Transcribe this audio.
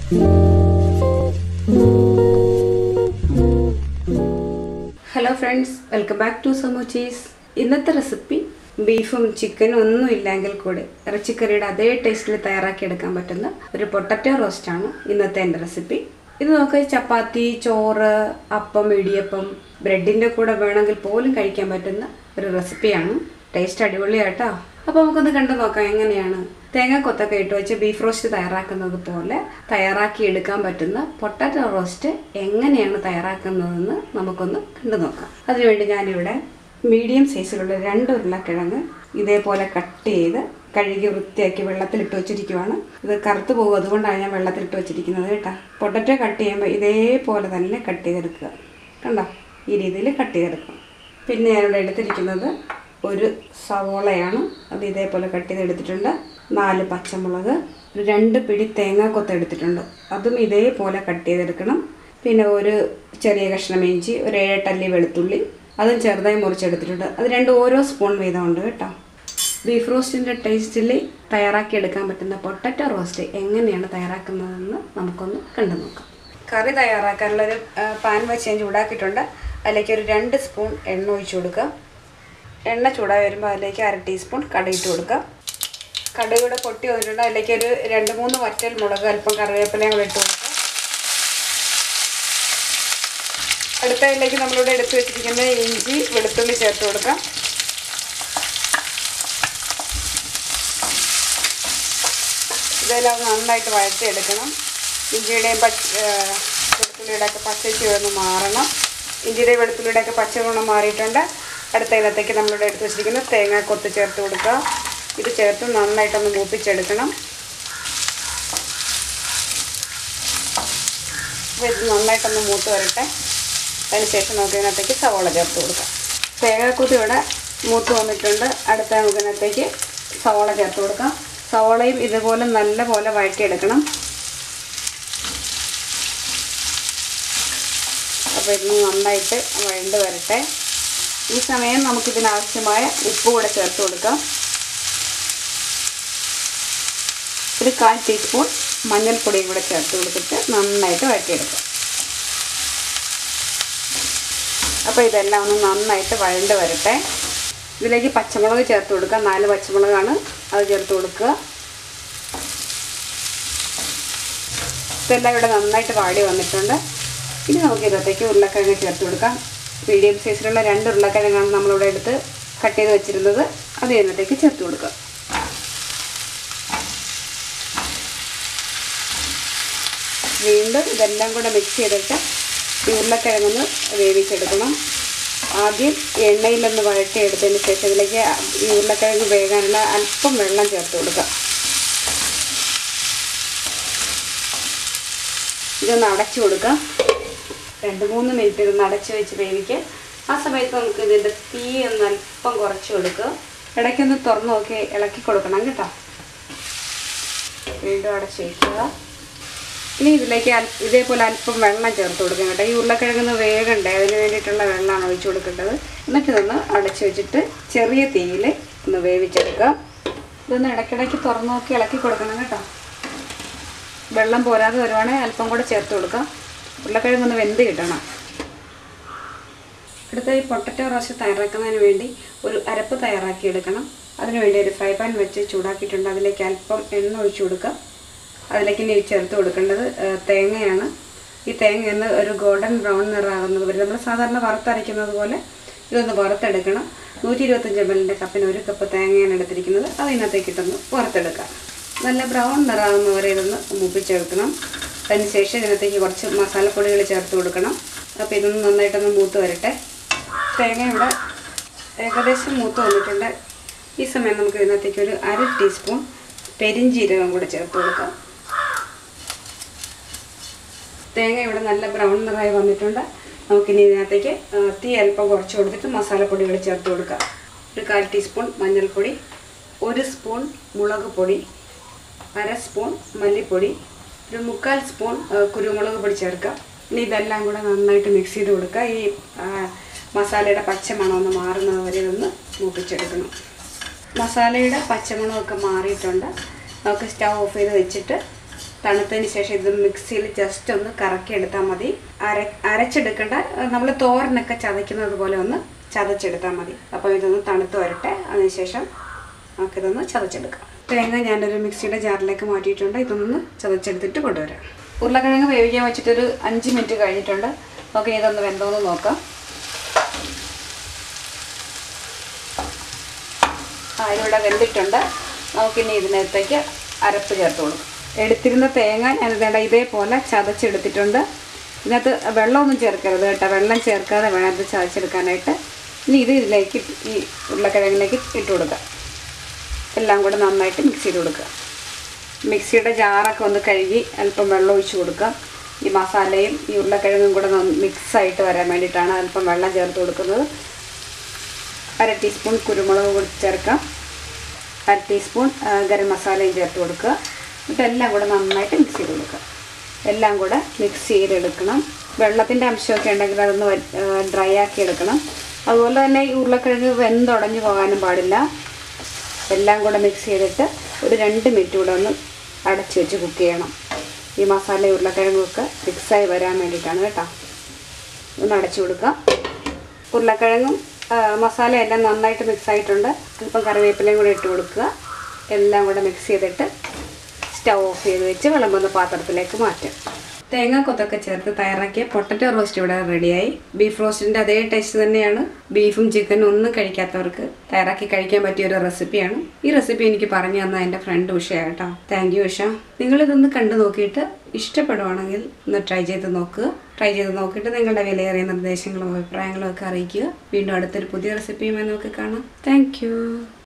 hello friends welcome back to സമോ ചീസ് ഇന്നത്തെ റെസിപ്പി ബീഫും ചിക്കനും ഒന്നും ഇല്ലെങ്കിൽ കൂടി ഇറച്ചിക്കറിയുടെ അതേ ടേസ്റ്റിൽ തയ്യാറാക്കി എടുക്കാൻ പറ്റുന്ന ഒരു പൊട്ടറ്റോ റോസ്റ്റാണ് ഇന്നത്തെ എൻ്റെ റെസിപ്പി ഇത് നമുക്ക് ചപ്പാത്തി ചോറ് അപ്പം ഇടിയപ്പം ബ്രെഡിൻ്റെ കൂടെ വേണമെങ്കിൽ പോലും കഴിക്കാൻ പറ്റുന്ന ഒരു റെസിപ്പിയാണ് ടേസ്റ്റ് അടിപൊളിയാട്ടോ അപ്പോൾ നമുക്കൊന്ന് കണ്ടു നോക്കാം എങ്ങനെയാണ് തേങ്ങാക്കൊത്തൊക്കെ ഇട്ട് വെച്ച് ബീഫ് റോസ്റ്റ് തയ്യാറാക്കുന്നത് പോലെ തയ്യാറാക്കി എടുക്കാൻ പറ്റുന്ന പൊട്ടാറ്റോ റോസ്റ്റ് എങ്ങനെയാണ് തയ്യാറാക്കുന്നതെന്ന് നമുക്കൊന്ന് കണ്ടു നോക്കാം അതിനുവേണ്ടി ഞാനിവിടെ മീഡിയം സൈസിലുള്ള രണ്ട് ഉരുളക്കിഴങ്ങ് ഇതേപോലെ കട്ട് ചെയ്ത് കഴുകി വൃത്തിയാക്കി വെള്ളത്തിലിട്ട് വെച്ചിരിക്കുവാണ് ഇത് കറുത്ത് പോകും അതുകൊണ്ടാണ് ഞാൻ വെള്ളത്തിലിട്ട് വെച്ചിരിക്കുന്നത് കേട്ടോ പൊട്ടറ്റോ കട്ട് ചെയ്യുമ്പോൾ ഇതേപോലെ തന്നെ കട്ട് ചെയ്തെടുക്കുക കണ്ടോ ഈ രീതിയിൽ കട്ട് ചെയ്തെടുക്കണം പിന്നെ ഞാനിവിടെ എടുത്തിരിക്കുന്നത് ഒരു സവോളയാണ് അത് ഇതേപോലെ കട്ട് ചെയ്തെടുത്തിട്ടുണ്ട് നാല് പച്ചമുളക് ഒരു രണ്ട് പിടി തേങ്ങാക്കൊത്ത് എടുത്തിട്ടുണ്ട് അതും ഇതേപോലെ കട്ട് ചെയ്തെടുക്കണം പിന്നെ ഒരു ചെറിയ കഷ്ണം ഇഞ്ചി ഒരു ഏഴെട്ടല്ലി വെളുത്തുള്ളി അതും ചെറുതായി മുറിച്ചെടുത്തിട്ടുണ്ട് അത് രണ്ട് ഓരോ സ്പൂൺ വീതമുണ്ട് കേട്ടോ ബീഫ് റോസ്റ്റിൻ്റെ ടേസ്റ്റിൽ തയ്യാറാക്കി എടുക്കാൻ പറ്റുന്ന പൊട്ടറ്റോ റോസ്റ്റ് എങ്ങനെയാണ് തയ്യാറാക്കുന്നതെന്ന് നമുക്കൊന്ന് കണ്ടു നോക്കാം കറി തയ്യാറാക്കാനുള്ളൊരു ആ, പാൻ വെച്ച് ഞാൻ ചൂടാക്കിയിട്ടുണ്ട് അതിലേക്ക് ഒരു രണ്ട് സ്പൂൺ എണ്ണ ഒഴിച്ചു കൊടുക്കുക എണ്ണ ചൂടായി വരുമ്പോൾ അതിലേക്ക് അര ടീസ്പൂൺ കടുകിട്ട് കൊടുക്കുക കടുകൂടെ പൊട്ടി വന്നിട്ടുണ്ട് അതിലേക്ക് ഒരു രണ്ട് മൂന്ന് വറ്റൽ മുളക് അല്പം കറിവേപ്പിലയും കൂടെ ഇട്ട് കൊടുക്കുക അടുത്തതിലേക്ക് നമ്മളിവിടെ എടുത്തു വെച്ചിരിക്കുന്ന ഇഞ്ചി വെളുത്തുള്ളി ചേർത്ത് കൊടുക്കാം ഇതെല്ലാം നന്നായിട്ട് വഴറ്റിയെടുക്കണം ഇഞ്ചിയുടെയും പച്ച വെളുത്തുള്ളിയുടെ ഒക്കെ പച്ചച്ച് ഒന്ന് മാറണം ഇഞ്ചിയുടെയും വെളുത്തുള്ളിയുടെ ഒക്കെ പച്ച ഗുണം മാറിയിട്ടുണ്ട് അടുത്ത ഇനത്തേക്ക് നമ്മളിവിടെ എടുത്ത് വെച്ചിരിക്കുന്ന തേങ്ങ കൊത്ത് ചേർത്ത് കൊടുക്കുക ഇത് ചേർത്ത് നന്നായിട്ടൊന്ന് മൂപ്പിച്ചെടുക്കണം അപ്പോൾ ഇത് നന്നായിട്ടൊന്ന് മൂത്ത് വരട്ടെ അതിനുശേഷം നമുക്ക് ഇതിനകത്തേക്ക് സവോള ചേർത്ത് കൊടുക്കാം തേങ്ങാക്കുത്തി ഇവിടെ മൂത്ത് വന്നിട്ടുണ്ട് അടുത്ത നമുക്ക് ഇതിനകത്തേക്ക് സവോള ചേർത്ത് കൊടുക്കാം സവോളയും ഇതുപോലെ നല്ല പോലെ വഴറ്റിയെടുക്കണം അപ്പോൾ ഇത് നന്നായിട്ട് വഴണ്ട് വരട്ടെ ഈ സമയം നമുക്കിതിനാവശ്യമായ ഉപ്പ് കൂടെ ചേർത്ത് കൊടുക്കാം ഒരു കാൽ ടീസ്പൂൺ മഞ്ഞൾപ്പൊടിയും കൂടെ ചേർത്ത് കൊടുത്തിട്ട് നന്നായിട്ട് വഴറ്റിയെടുക്കാം അപ്പോൾ ഇതെല്ലാം ഒന്ന് നന്നായിട്ട് വഴണ്ട് വരട്ടെ ഇതിലേക്ക് പച്ചമുളക് ചേർത്ത് കൊടുക്കുക നാല് പച്ചമുളകാണ് അത് ചേർത്ത് കൊടുക്കുക ഇതെല്ലാം ഇവിടെ നന്നായിട്ട് വാടി വന്നിട്ടുണ്ട് ഇനി നമുക്ക് ഇതിനകത്തേക്ക് ഉരുളക്കിഴങ്ങ് ചേർത്ത് കൊടുക്കാം മീഡിയം സൈസിലുള്ള രണ്ട് ഉരുളക്കിഴങ്ങാണ് നമ്മളിവിടെ എടുത്ത് കട്ട് ചെയ്ത് വെച്ചിരുന്നത് അത് ഇതിനകത്തേക്ക് ചേർത്ത് കൊടുക്കുക വീണ്ടും ഇതെല്ലാം കൂടെ മിക്സ് ചെയ്തിട്ട് ഈ ഉരുളക്കിഴങ്ങൊന്ന് വേവിച്ചെടുക്കണം ആദ്യം എണ്ണയിലൊന്ന് വഴറ്റിയെടുത്തതിന് ശേഷം ഇതിലേക്ക് ഈ ഉരുളക്കിഴങ്ങ് വേകാനുള്ള അല്പം വെള്ളം ചേർത്ത് കൊടുക്കുക ഇതൊന്ന് അടച്ചു കൊടുക്കുക രണ്ട് മൂന്ന് മിനിറ്റ് ഇതൊന്ന് അടച്ചു വെച്ച് വേവിക്കുക ആ സമയത്ത് നമുക്ക് ഇതിൻ്റെ തീ ഒന്ന് അല്പം കുറച്ച് കൊടുക്കുക ഇടയ്ക്കൊന്ന് തുറന്ന് നോക്കി ഇളക്കി കൊടുക്കണം കേട്ടോ വീണ്ടും അടച്ചു വയ്ക്കുക ഇനി ഇതിലേക്ക് അൽ ഇതേപോലെ അല്പം വെള്ളം ചേർത്ത് കൊടുക്കാം കേട്ടോ ഈ ഉരുളക്കിഴങ്ങ് വേഗണ്ടേ അതിന് വേണ്ടിയിട്ടുള്ള വെള്ളമാണ് ഒഴിച്ചു കൊടുക്കേണ്ടത് എന്നിട്ട് ഇതൊന്ന് അടച്ചു വെച്ചിട്ട് ചെറിയ തീയിൽ ഒന്ന് വേവിച്ചെടുക്കുക ഇതൊന്ന് ഇടയ്ക്കിടയ്ക്ക് തുറന്ന് നോക്കി ഇളക്കി കൊടുക്കണം കേട്ടോ വെള്ളം പോരാതെ വരുവാണെങ്കിൽ അല്പം കൂടെ ചേർത്ത് കൊടുക്കാം ഉരുളക്കിഴങ്ങൊന്ന് വെന്ത് കിട്ടണം അടുത്ത ഈ പൊട്ടറ്റോ റോസ്റ്റ് തയ്യാറാക്കുന്നതിന് വേണ്ടി ഒരു അരപ്പ് തയ്യാറാക്കി എടുക്കണം അതിനുവേണ്ടി ഒരു ഫ്രൈ പാൻ വെച്ച് ചൂടാക്കിയിട്ടുണ്ട് അതിലേക്ക് അല്പം എണ്ണ ഒഴിച്ചു കൊടുക്കുക അതിലേക്ക് ഇനി ചേർത്ത് കൊടുക്കേണ്ടത് ഏഹ്, തേങ്ങയാണ് ഈ തേങ്ങയൊന്ന് ഒരു ഗോൾഡൻ ബ്രൗൺ നിറാകുന്നത് വരെ നമ്മൾ സാധാരണ വറുത്തരയ്ക്കുന്നത് പോലെ ഇതൊന്ന് വറുത്തെടുക്കണം നൂറ്റി ഇരുപത്തഞ്ച് എം എല്ലിൻ്റെ കപ്പിന് ഒരു കപ്പ് തേങ്ങയാണ് എടുത്തിരിക്കുന്നത് അത് ഇതിനകത്തേക്ക് ഇട്ടൊന്ന് വറുത്തെടുക്കാം നല്ല ബ്രൗൺ നിറാകുന്ന വരെ ഇതൊന്ന് മൂപ്പിച്ചെടുക്കണം അതിനുശേഷം ഇതിനകത്തേക്ക് കുറച്ച് മസാലപ്പൊടികൾ ചേർത്ത് കൊടുക്കണം അപ്പോൾ ഇതൊന്ന് നന്നായിട്ടൊന്ന് മൂത്ത് വരട്ടെ തേങ്ങ ഇവിടെ ഏകദേശം മൂത്ത് വന്നിട്ടുണ്ട് ഈ സമയം നമുക്ക് ഇതിനകത്തേക്ക് ഒരു അര ടീസ്പൂൺ പെരിഞ്ജീരകം കൂടെ ചേർത്ത് കൊടുക്കാം തേങ്ങ ഇവിടെ നല്ല ബ്രൗൺ നിറായി വന്നിട്ടുണ്ട് നമുക്കിനി ഇതിനകത്തേക്ക് ആ, തീ അല്പം കുറച്ച് കൊടുത്തിട്ട് മസാലപ്പൊടികൾ ചേർത്ത് കൊടുക്കാം ഒരു കാൽ ടീസ്പൂൺ മഞ്ഞൾപ്പൊടി ഒരു സ്പൂൺ മുളക് പൊടി അര സ്പൂൺ മല്ലിപ്പൊടി ഒരു മുക്കാൽ സ്പൂൺ ആ, കുരുമുളക് പൊടി ചേർക്കുക ഇനി ഇതെല്ലാം കൂടെ നന്നായിട്ട് മിക്സ് ചെയ്ത് കൊടുക്കുക ഈ ആ, മസാലയുടെ പച്ചമണം ഒന്ന് മാറുന്നത് വരെ ഒന്ന് മൂപ്പിച്ചെടുക്കണം മസാലയുടെ പച്ചമണമൊക്കെ മാറിയിട്ടുണ്ട് നമുക്ക് സ്റ്റൗ ഓഫ് ചെയ്ത് വെച്ചിട്ട് തണുത്തതിന് ശേഷം ഇത് മിക്സിയിൽ ജസ്റ്റ് ഒന്ന് കറക്കി എടുത്താൽ മതി അര അരച്ചെടുക്കേണ്ട നമ്മൾ തോരനൊക്കെ ചതയ്ക്കുന്നത് പോലെ ഒന്ന് ചതച്ചെടുത്താൽ മതി അപ്പോൾ ഇതൊന്ന് തണുത്ത് വരട്ടെ അതിനുശേഷം നമുക്കിതൊന്ന് ചതച്ചെടുക്കാം തേങ്ങ ഞാനൊരു മിക്സിയുടെ ജാറിലേക്ക് മാറ്റിയിട്ടുണ്ട് ഇതൊന്ന് ചതച്ചെടുത്തിട്ട് കൊണ്ടുവരാം ഉരുളക്കിഴങ്ങ് വേവിക്കാൻ വെച്ചിട്ടൊരു അഞ്ച് മിനിറ്റ് കഴിഞ്ഞിട്ടുണ്ട് നമുക്ക് ഇതൊന്ന് വെന്തോന്ന് നോക്കാം ആ ഇതിവിടെ വെന്തിട്ടുണ്ട് നമുക്കിനി ഇതിനകത്തേക്ക് അരപ്പ് ചേർത്ത് കൊടുക്കും എടുത്തിരുന്ന തേങ്ങ ഞാൻ ഇതേണ്ട ഇതേപോലെ ചതച്ചെടുത്തിട്ടുണ്ട് ഇതിനകത്ത് വെള്ളമൊന്നും ചേർക്കരുത് കേട്ടോ വെള്ളം ചേർക്കാതെ വേണം ഇത് ചതച്ചെടുക്കാനായിട്ട് ഇനി ഇത് ഇതിലേക്ക് ഈ ഉരുളക്കിഴങ്ങിലേക്ക് ഇട്ട് കൊടുക്കുക എല്ലാം കൂടെ നന്നായിട്ട് മിക്സ് ചെയ്ത് കൊടുക്കുക മിക്സിയുടെ ജാറൊക്കെ ഒന്ന് കഴുകി അല്പം വെള്ളം ഒഴിച്ച് കൊടുക്കുക ഈ മസാലയും ഈ ഉരുളക്കിഴങ്ങും കൂടെ മിക്സായിട്ട് വരാൻ വേണ്ടിയിട്ടാണ് അല്പം വെള്ളം ചേർത്ത് കൊടുക്കുന്നത് അര ടീസ്പൂൺ കുരുമുളക് കൂടി ചേർക്കാം അര ടീസ്പൂൺ ആ, ഗരം മസാലയും ചേർത്ത് കൊടുക്കുക എന്നിട്ട് എല്ലാം കൂടെ നന്നായിട്ട് മിക്സ് ചെയ്ത് കൊടുക്കുക എല്ലാം കൂടെ മിക്സ് ചെയ്തെടുക്കണം വെള്ളത്തിൻ്റെ അംശമൊക്കെ ഉണ്ടെങ്കിൽ അതൊന്ന് ഡ്രൈ ആക്കി എടുക്കണം അതുപോലെ തന്നെ ഈ ഉരുളക്കിഴങ്ങ് വെന്തുടഞ്ഞു പോകാനും പാടില്ല എല്ലാം കൂടെ മിക്സ് ചെയ്തിട്ട് ഒരു രണ്ട് മിനിറ്റ് കൂടെ ഒന്ന് അടച്ച് വെച്ച് കുക്ക് ചെയ്യണം ഈ മസാല ഉരുളക്കിഴങ്ങൊക്കെ മിക്സായി വരാൻ വേണ്ടിയിട്ടാണ് കേട്ടോ ഒന്ന് അടച്ചു കൊടുക്കുക ഉരുളക്കിഴങ്ങും ആ, മസാലയെല്ലാം നന്നായിട്ട് മിക്സ് ആയിട്ടുണ്ട് അല്പം കറിവേപ്പിലയും കൂടെ ഇട്ട് കൊടുക്കുക എല്ലാം കൂടെ മിക്സ് ചെയ്തിട്ട് സ്റ്റൗ ഓഫ് ചെയ്ത് വെച്ച് വിളമ്പുന്ന പാത്രത്തിലേക്ക് മാറ്റാം തേങ്ങാക്കൊത്തൊക്കെ ചേർത്ത് തയ്യാറാക്കിയ പൊട്ടറ്റോ റോസ്റ്റ് ഇവിടെ റെഡിയായി ബീഫ് റോസ്റ്റിൻ്റെ അതേ ടേസ്റ്റ് തന്നെയാണ് ബീഫും ചിക്കനും ഒന്നും കഴിക്കാത്തവർക്ക് തയ്യാറാക്കി കഴിക്കാൻ പറ്റിയ ഒരു റെസിപ്പിയാണ് ഈ റെസിപ്പി എനിക്ക് പറഞ്ഞു തന്ന എൻ്റെ ഫ്രണ്ട് ഉഷ കേട്ടോ താങ്ക് യു ഉഷ നിങ്ങളിതൊന്ന് കണ്ടു നോക്കിയിട്ട് ഇഷ്ടപ്പെടുവാണെങ്കിൽ ഒന്ന് ട്രൈ ചെയ്ത് നോക്കുക ട്രൈ ചെയ്ത് നോക്കിയിട്ട് നിങ്ങളുടെ വിലയേറിയ നിർദ്ദേശങ്ങളും അഭിപ്രായങ്ങളും ഒക്കെ അറിയിക്കുക വീണ്ടും അടുത്തൊരു പുതിയ റെസിപ്പിയുമായി നമുക്ക് കാണാം താങ്ക്